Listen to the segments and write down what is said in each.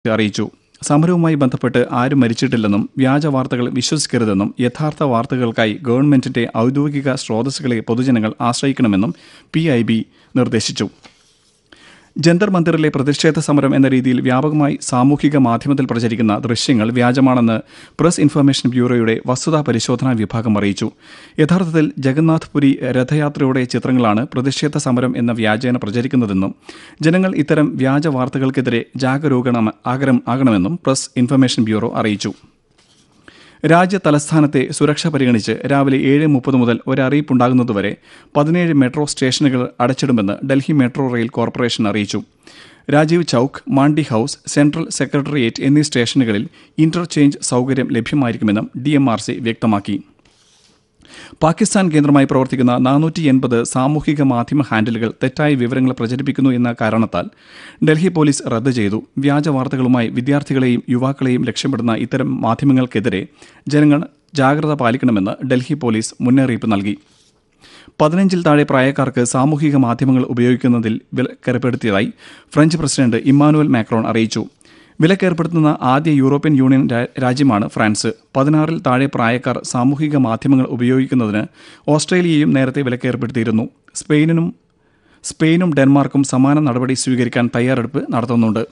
അറിയിച്ചു സമരവുമായി ബന്ധപ്പെട്ട് ആരും മരിച്ചിട്ടില്ലെന്നും വ്യാജ വാർത്തകൾ വിശ്വസിക്കരുതെന്നും യഥാർത്ഥ വാർത്തകൾക്കായി ഗവൺമെന്റിന്റെ ഔദ്യോഗിക സ്രോതസ്സുകളെ പൊതുജനങ്ങൾ ആശ്രയിക്കണമെന്നും പി ഐ ബി നിർദ്ദേശിച്ചു ജന്തർ മന്ദിറിലെ പ്രതിഷേധ സമരം എന്ന രീതിയിൽ വ്യാപകമായി സാമൂഹിക മാധ്യമത്തിൽ പ്രചരിക്കുന്ന ദൃശ്യങ്ങൾ വ്യാജമാണെന്ന് പ്രസ് ഇൻഫർമേഷൻ ബ്യൂറോയുടെ വസ്തുതാ പരിശോധനാ വിഭാഗം അറിയിച്ചു യഥാർത്ഥത്തിൽ ജഗന്നാഥ് പുരി രഥയാത്രയുടെ ചിത്രങ്ങളാണ് പ്രതിഷേധ സമരം എന്ന വ്യാജേന പ്രചരിക്കുന്നതെന്നും ജനങ്ങൾ ഇത്തരം വ്യാജ വാർത്തകൾക്കെതിരെ ജാഗരൂകണം ആകരം ആകണമെന്നും പ്രസ് ഇൻഫർമേഷൻ ബ്യൂറോ അറിയിച്ചു രാജ്യ തലസ്ഥാനത്തെ സുരക്ഷ പരിഗണിച്ച് രാവിലെ ഏഴ് മുപ്പത് മുതൽ ഒരറിയിപ്പുണ്ടാകുന്നതുവരെ പതിനേഴ് മെട്രോ സ്റ്റേഷനുകൾ അടച്ചിടുമെന്ന് ഡൽഹി മെട്രോ റെയിൽ കോർപ്പറേഷൻ അറിയിച്ചു Rajiv Chowk Mandi house central secretariat എന്നീ സ്റ്റേഷനുകളിൽ ഇന്റർചേഞ്ച് സൗകര്യം ലഭ്യമായിരിക്കുമെന്നും ഡി വ്യക്തമാക്കി പാകിസ്ഥാൻ കേന്ദ്രമായി പ്രവർത്തിക്കുന്ന നാനൂറ്റി എൺപത് സാമൂഹിക മാധ്യമ ഹാൻഡിലുകൾ തെറ്റായ വിവരങ്ങൾ പ്രചരിപ്പിക്കുന്നു എന്ന കാരണത്താൽ ഡൽഹി പോലീസ് റദ്ദ് ചെയ്തു വ്യാജ വാർത്തകളുമായി വിദ്യാർത്ഥികളെയും യുവാക്കളെയും ലക്ഷ്യമിടുന്ന ഇത്തരം മാധ്യമങ്ങൾക്കെതിരെ ജനങ്ങൾ ജാഗ്രത പാലിക്കണമെന്ന് ഡൽഹി പോലീസ് മുന്നറിയിപ്പ് നൽകി പതിനഞ്ചിൽ താഴെ പ്രായക്കാർക്ക് സാമൂഹിക മാധ്യമങ്ങൾ ഉപയോഗിക്കുന്നതിൽ വിലക്കേർപ്പെടുത്തിയതായി ഫ്രഞ്ച് പ്രസിഡന്റ് ഇമ്മാനുവൽ മാക്രോൺ അറിയിച്ചു വിലക്കേർപ്പെടുത്തുന്ന ആദ്യ യൂറോപ്യൻ യൂണിയൻ രാ- രാജ്യമാണ് ഫ്രാൻസ് പതിനാറിൽ താഴെ പ്രായക്കാർ സാമൂഹിക മാധ്യമങ്ങൾ ഉപയോഗിക്കുന്നതിന് ഓസ്ട്രേലിയയും നേരത്തെ വിലക്കേർപ്പെടുത്തിയിരുന്നു സ്പെയിനും സ്പെയിനും ഡെൻമാർക്കും സമാന നടപടി സ്വീകരിക്കാൻ തയ്യാറെടുപ്പ് നടത്തുന്നുണ്ട്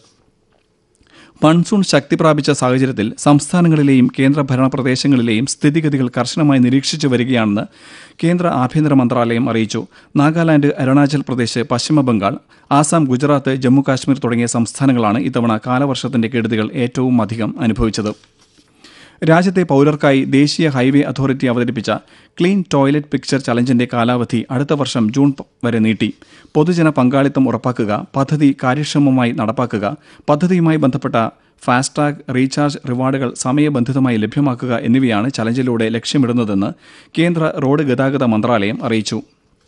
മൺസൂൺ ശക്തി പ്രാപിച്ച സാഹചര്യത്തിൽ സംസ്ഥാനങ്ങളിലെയും കേന്ദ്രഭരണ പ്രദേശങ്ങളിലെയും സ്ഥിതിഗതികൾ കർശനമായി നിരീക്ഷിച്ചു വരികയാണെന്ന് കേന്ദ്ര ആഭ്യന്തര മന്ത്രാലയം അറിയിച്ചു നാഗാലാൻഡ് അരുണാചൽ പ്രദേശ് പശ്ചിമ ബംഗാൾ ആസാം ഗുജറാത്ത് ജമ്മു കാശ്മീർ തുടങ്ങിയ സംസ്ഥാനങ്ങളാണ് ഇത്തവണ കാലവർഷത്തിന്റെ കെടുതികൾ ഏറ്റവും അധികം അനുഭവിച്ചത് രാജ്യത്തെ പൗരർക്കായി ദേശീയ ഹൈവേ അതോറിറ്റി അവതരിപ്പിച്ച ക്ലീൻ ടോയ്ലറ്റ് പിക്ചർ ചലഞ്ചിന്റെ കാലാവധി അടുത്ത വർഷം ജൂൺ പ- വരെ നീട്ടി പൊതുജന പങ്കാളിത്തം ഉറപ്പാക്കുക പദ്ധതി കാര്യക്ഷമമായി നടപ്പാക്കുക പദ്ധതിയുമായി ബന്ധപ്പെട്ട ഫാസ്ടാഗ് റീചാർജ് റിവാർഡുകൾ സമയബന്ധിതമായി ലഭ്യമാക്കുക എന്നിവയാണ് ചലഞ്ചിലൂടെ ലക്ഷ്യമിടുന്നതെന്ന് കേന്ദ്ര റോഡ് ഗതാഗത മന്ത്രാലയം അറിയിച്ചു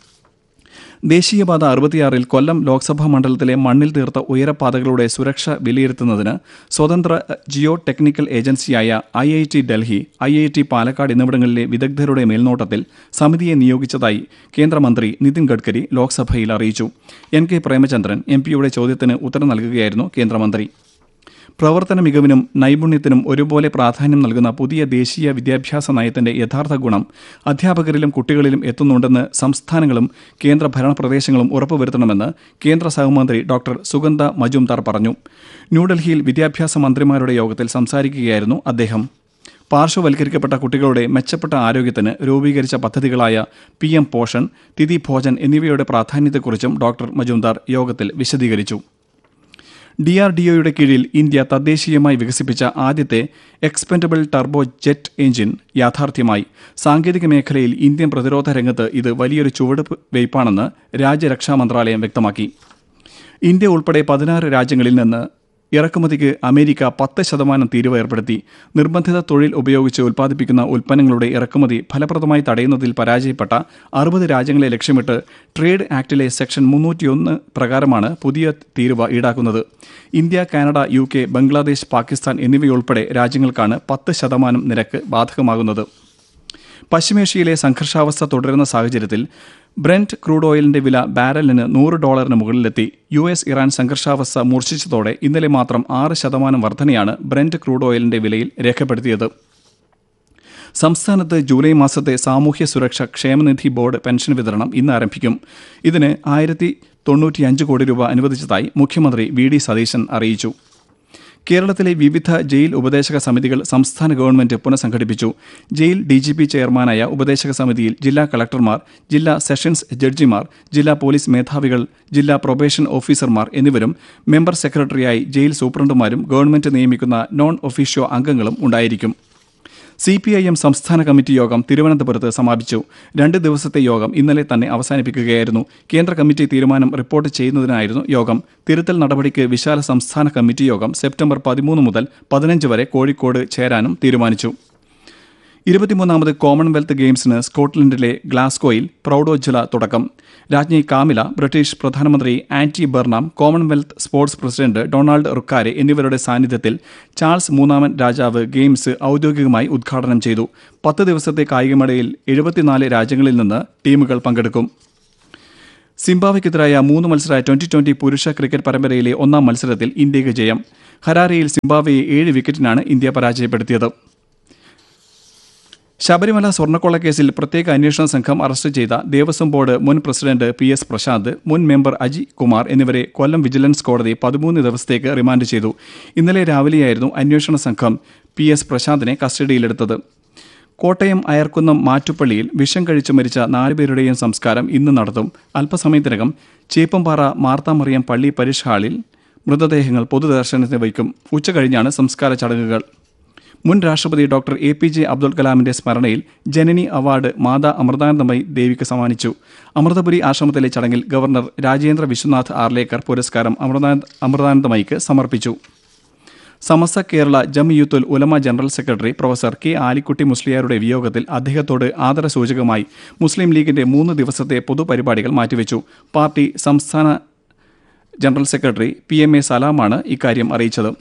ദേശീയപാത അറുപത്തിയാറിൽ കൊല്ലം ലോക്സഭാ മണ്ഡലത്തിലെ മണ്ണിൽ തീർത്ത ഉയരപ്പാതകളുടെ സുരക്ഷ വിലയിരുത്തുന്നതിന് സ്വതന്ത്ര ജിയോ ടെക്നിക്കൽ ഏജൻസിയായ I I T Delhi I I T Palakkad എന്നിവിടങ്ങളിലെ വിദഗ്ധരുടെ മേൽനോട്ടത്തിൽ സമിതിയെ നിയോഗിച്ചതായി കേന്ദ്രമന്ത്രി നിതിൻ ഗഡ്കരി ലോക്സഭയിൽ അറിയിച്ചു എൻ കെ പ്രേമചന്ദ്രൻ എം പിയുടെ ചോദ്യത്തിന് ഉത്തരം നൽകുകയായിരുന്നു കേന്ദ്രമന്ത്രി പ്രവർത്തന മികവിനും നൈപുണ്യത്തിനും ഒരുപോലെ പ്രാധാന്യം നൽകുന്ന പുതിയ ദേശീയ വിദ്യാഭ്യാസ നയത്തിന്റെ യഥാർത്ഥ ഗുണം അധ്യാപകരിലും കുട്ടികളിലും എത്തുന്നുണ്ടെന്ന് സംസ്ഥാനങ്ങളും കേന്ദ്ര ഭരണ പ്രദേശങ്ങളും ഉറപ്പുവരുത്തണമെന്ന് കേന്ദ്ര സഹമന്ത്രി ഡോക്ടർ സുഗന്ധ മജുംദാർ പറഞ്ഞു ന്യൂഡൽഹിയിൽ വിദ്യാഭ്യാസ മന്ത്രിമാരുടെ യോഗത്തിൽ സംസാരിക്കുകയായിരുന്നു അദ്ദേഹം പാർശ്വവൽക്കരിക്കപ്പെട്ട കുട്ടികളുടെ മെച്ചപ്പെട്ട ആരോഗ്യത്തിന് രൂപീകരിച്ച പദ്ധതികളായ പി എം പോഷൺ തിഥി ഭോജൻ എന്നിവയുടെ പ്രാധാന്യത്തെക്കുറിച്ചും ഡോക്ടർ മജുംദാർ യോഗത്തിൽ വിശദീകരിച്ചു ഡി ആർ ഡി ഒയുടെ കീഴിൽ ഇന്ത്യ തദ്ദേശീയമായി വികസിപ്പിച്ച ആദ്യത്തെ എക്സ്പെൻഡബിൾ ടർബോ ജെറ്റ് എഞ്ചിൻ യാഥാർത്ഥ്യമായി സാങ്കേതിക മേഖലയിൽ ഇന്ത്യൻ പ്രതിരോധ രംഗത്ത് ഇത് വലിയൊരു ചുവടുവയ്പ്പാണെന്ന് രാജ്യരക്ഷാ മന്ത്രാലയം വ്യക്തമാക്കി ഇന്ത്യ ഉൾപ്പെടെ പതിനാറ് രാജ്യങ്ങളിൽ നിന്ന് ഇറക്കുമതിക്ക് അമേരിക്ക പത്ത് ശതമാനം തീരുവ ഏർപ്പെടുത്തി നിർബന്ധിത തൊഴിൽ ഉപയോഗിച്ച് ഉൽപ്പാദിപ്പിക്കുന്ന ഉൽപ്പന്നങ്ങളുടെ ഇറക്കുമതി ഫലപ്രദമായി തടയുന്നതിൽ പരാജയപ്പെട്ട അറുപത് രാജ്യങ്ങളെ ലക്ഷ്യമിട്ട് ട്രേഡ് ആക്ടിലെ സെക്ഷൻ മുന്നൂറ്റിയൊന്ന് പ്രകാരമാണ് പുതിയ തീരുവ ഈടാക്കുന്നത് India Canada U K Bangladesh Pakistan എന്നിവയുൾപ്പെടെ രാജ്യങ്ങൾക്കാണ് പത്ത് ശതമാനം നിരക്ക് ബാധകമാകുന്നത് പശ്ചിമേഷ്യയിലെ സംഘർഷാവസ്ഥ തുടരുന്ന സാഹചര്യത്തിൽ ബ്രെന്റ് ക്രൂഡ് ഓയിലിന്റെ വില ബാരലിന് നൂറ് ഡോളറിന് മുകളിലെത്തി യു എസ് ഇറാൻ സംഘർഷാവസ്ഥ മൂർച്ഛിച്ചതോടെ ഇന്നലെ മാത്രം ആറ് ശതമാനം വർധനയാണ് ബ്രെന്റ് ക്രൂഡ് ഓയിലിന്റെ വിലയിൽ രേഖപ്പെടുത്തിയത് സംസ്ഥാനത്ത് ജൂലൈ മാസത്തെ സാമൂഹ്യ സുരക്ഷ ക്ഷേമനിധി ബോർഡ് പെൻഷൻ വിതരണം ഇന്ന് ആരംഭിക്കും ഇതിന് ആയിരത്തി തൊണ്ണൂറ്റിയഞ്ച് കോടി രൂപ അനുവദിച്ചതായി മുഖ്യമന്ത്രി വി ഡി സതീശൻ അറിയിച്ചു കേരളത്തിലെ വിവിധ ജയിൽ ഉപദേശക സമിതികൾ സംസ്ഥാന ഗവൺമെന്റ് പുനഃസംഘടിപ്പിച്ചു ജയിൽ ഡി ജി പി ചെയർമാനായ ഉപദേശക സമിതിയിൽ ജില്ലാ കളക്ടർമാർ ജില്ലാ സെഷൻസ് ജഡ്ജിമാർ ജില്ലാ പോലീസ് മേധാവികൾ ജില്ലാ പ്രൊബേഷൻ ഓഫീസർമാർ എന്നിവരും മെമ്പർ സെക്രട്ടറിയായി ജയിൽ സൂപ്രണ്ടുമാരും ഗവൺമെന്റ് നിയമിക്കുന്ന നോൺ ഒഫീഷ്യോ അംഗങ്ങളും ഉണ്ടായിരിക്കും സി പി ഐ എം സംസ്ഥാന കമ്മിറ്റി യോഗം തിരുവനന്തപുരത്ത് സമാപിച്ചു രണ്ട് ദിവസത്തെ യോഗം ഇന്നലെ തന്നെ അവസാനിപ്പിക്കുകയായിരുന്നു കേന്ദ്ര കമ്മിറ്റി തീരുമാനം റിപ്പോർട്ട് ചെയ്യുന്നതിനായിരുന്നു യോഗം തിരുത്തൽ നടപടിക്ക് വിശാല സംസ്ഥാന കമ്മിറ്റി യോഗം സെപ്റ്റംബർ പതിമൂന്ന് മുതൽ പതിനഞ്ച് വരെ കോഴിക്കോട് ചേരാനും തീരുമാനിച്ചു ഇരുപത്തിമൂന്നാമത് കോമൺവെൽത്ത് ഗെയിംസിന് സ്കോട്ട്ലൻഡിലെ ഗ്ലാസ്ഗോയിൽ പ്രൗഢോജ്വല തുടക്കം രാജ്ഞി കാമില ബ്രിട്ടീഷ് പ്രധാനമന്ത്രി Andy Burnham Commonwealth sports president Donald Rukare എന്നിവരുടെ സാന്നിധ്യത്തിൽ ചാൾസ് മൂന്നാമൻ രാജാവ് ഗെയിംസ് ഔദ്യോഗികമായി ഉദ്ഘാടനം ചെയ്തു പത്ത് ദിവസത്തെ കായികമേളയിൽ എഴുപത്തിനാല് രാജ്യങ്ങളിൽ നിന്ന് ടീമുകൾ പങ്കെടുക്കും സിംബാബ്വെക്കെതിരായ മൂന്ന് മത്സര ട്വന്റി ട്വന്റി പുരുഷ ക്രിക്കറ്റ് പരമ്പരയിലെ ഒന്നാം മത്സരത്തിൽ ഇന്ത്യക്ക് ജയം ഹരാരയിൽ സിംബാബ്വെയെ ഏഴ് വിക്കറ്റിനാണ് ഇന്ത്യ പരാജയപ്പെടുത്തിയത് ശബരിമല സ്വർണ്ണക്കൊള്ളക്കേസിൽ പ്രത്യേക അന്വേഷണ സംഘം അറസ്റ്റ് ചെയ്ത ദേവസ്വം ബോർഡ് മുൻ പ്രസിഡന്റ് പി എസ് പ്രശാന്ത് മുൻ മെമ്പർ അജി കുമാർ എന്നിവരെ കൊല്ലം വിജിലൻസ് കോടതി പതിമൂന്ന് ദിവസത്തേക്ക് റിമാൻഡ് ചെയ്തു ഇന്നലെ രാവിലെയായിരുന്നു അന്വേഷണ സംഘം പി എസ് പ്രശാന്തിനെ കസ്റ്റഡിയിലെടുത്തത് കോട്ടയം അയർക്കുന്നം മാറ്റുപ്പള്ളിയിൽ വിഷം കഴിച്ചു മരിച്ച നാലുപേരുടെയും സംസ്കാരം ഇന്ന് നടത്തും അല്പസമയത്തിനകം ചേപ്പമ്പാറ മാർത്താമറിയം പള്ളി പരിഷ് ഹാളിൽ മൃതദേഹങ്ങൾ പൊതുദർശനത്തിന് വയ്ക്കും ഉച്ചകഴിഞ്ഞാണ് സംസ്കാര ചടങ്ങുകൾ മുൻ രാഷ്ട്രപതി doctor A P J Abdul കലാമിന്റെ സ്മരണയിൽ ജനനി അവാർഡ് മാതാ അമൃതാനന്ദമയി ദേവിക്ക് സമ്മാനിച്ചു അമൃതപുരി ആശ്രമത്തിലെ ചടങ്ങിൽ ഗവർണർ രാജേന്ദ്ര വിശ്വനാഥ് ആർലേക്കർ പുരസ്കാരം അമൃതാനന്ദ അമൃതാനന്ദമയിക്ക് സമർപ്പിച്ചു Samastha Kerala Jamiyyathul Ulama general secretary professor K Alikutty മുസ്ലിയാരുടെ വിയോഗത്തിൽ അദ്ദേഹത്തോട് ആദരസൂചകമായി മുസ്ലിം ലീഗിന്റെ മൂന്ന് ദിവസത്തെ പൊതുപരിപാടികൾ മാറ്റിവെച്ചു പാർട്ടി സംസ്ഥാന general secretary P M A സലാമാണ് ഇക്കാര്യം അറിയിച്ചത്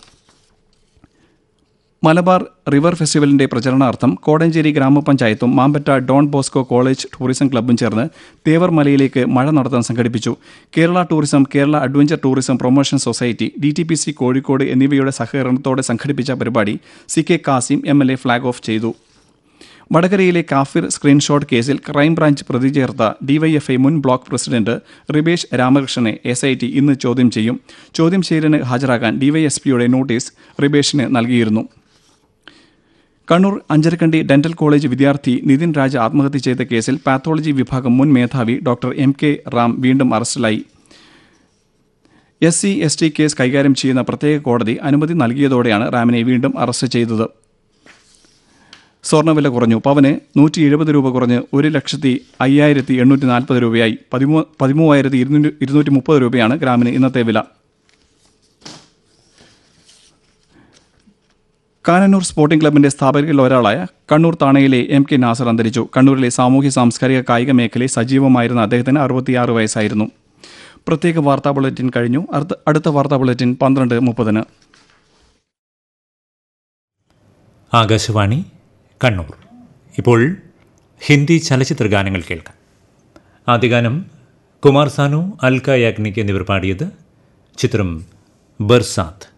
മലബാർ റിവർ ഫെസ്റ്റിവലിന്റെ പ്രചരണാർത്ഥം കോടഞ്ചേരി ഗ്രാമപഞ്ചായത്തും Mampatta Don Bosco college tourism ക്ലബ്ബും ചേർന്ന് തേവർ മലയിലേക്ക് മഴ നടത്താൻ സംഘടിപ്പിച്ചു Kerala tourism Kerala adventure tourism promotion society D T P C Kozhikode എന്നിവയുടെ സഹകരണത്തോടെ സംഘടിപ്പിച്ച പരിപാടി C K Kasim M L A flag off ചെയ്തു വടകരയിലെ കാഫിർ സ്ക്രീൻഷോട്ട് കേസിൽ ക്രൈംബ്രാഞ്ച് പ്രതി ചേർത്ത ഡിവൈഎഫ്ഐ മുൻ ബ്ലോക്ക് പ്രസിഡന്റ് റിബേഷ് രാമകൃഷ്ണനെ എസ് ഐ ടി ഇന്ന് ചോദ്യം ചെയ്യും ചോദ്യം ചെയ്യലിന് ഹാജരാകാൻ ഡിവൈഎസ്പിയുടെ നോട്ടീസ് റിബേഷിന് നൽകിയിരുന്നു കണ്ണൂർ അഞ്ചരക്കണ്ടി ഡെന്റൽ കോളേജ് വിദ്യാർത്ഥി നിതിൻ രാജ് ആത്മഹത്യ ചെയ്ത കേസിൽ പാത്തോളജി വിഭാഗം മുൻ മേധാവി ഡോക്ടർ എം കെ റാം വീണ്ടും അറസ്റ്റിലായി S C S T case കൈകാര്യം ചെയ്യുന്ന പ്രത്യേക കോടതി അനുമതി നൽകിയതോടെയാണ് റാമിനെ വീണ്ടും അറസ്റ്റ് ചെയ്തത് സ്വർണ്ണവില കുറഞ്ഞു പവന് നൂറ്റി എഴുപത് രൂപ കുറഞ്ഞ് ഒരു ലക്ഷത്തി അയ്യായിരത്തി എണ്ണൂറ്റി നാൽപ്പത് രൂപയായി പതിമൂ പതിമൂവായിരത്തി ഇരുന്നൂറ്റി ഇരുന്നൂറ്റി മുപ്പത് രൂപയാണ് ഗ്രാമിന് ഇന്നത്തെ വില കാനന്നൂർ സ്പോർട്ടിംഗ് ക്ലബിന്റെ സ്ഥാപകരിൽ ഒരാളായ കണ്ണൂർ താണയിലെ എം കെ നാസർ അന്തരിച്ചു കണ്ണൂരിലെ സാമൂഹ്യ സാംസ്കാരിക കായിക മേഖലയിൽ സജീവമായിരുന്ന അദ്ദേഹത്തിന് അറുപത്തിയാറ് വയസ്സായിരുന്നു പ്രത്യേക വാർത്താ ബുള്ളറ്റിൻ കഴിഞ്ഞു അടുത്ത അടുത്ത വാർത്താ ബുള്ളറ്റിൻ പന്ത്രണ്ട് മുപ്പതിന് ആകാശവാണി കണ്ണൂർ ഇപ്പോൾ ഹിന്ദി ചലച്ചിത്ര ഗാനങ്ങൾ കേൾക്കാം ആദ്യ ഗാനം കുമാർ സാനു അൽക്ക യാഗ്നിക് എന്നിവർ പാടിയത് ചിത്രം ബർസാത്ത്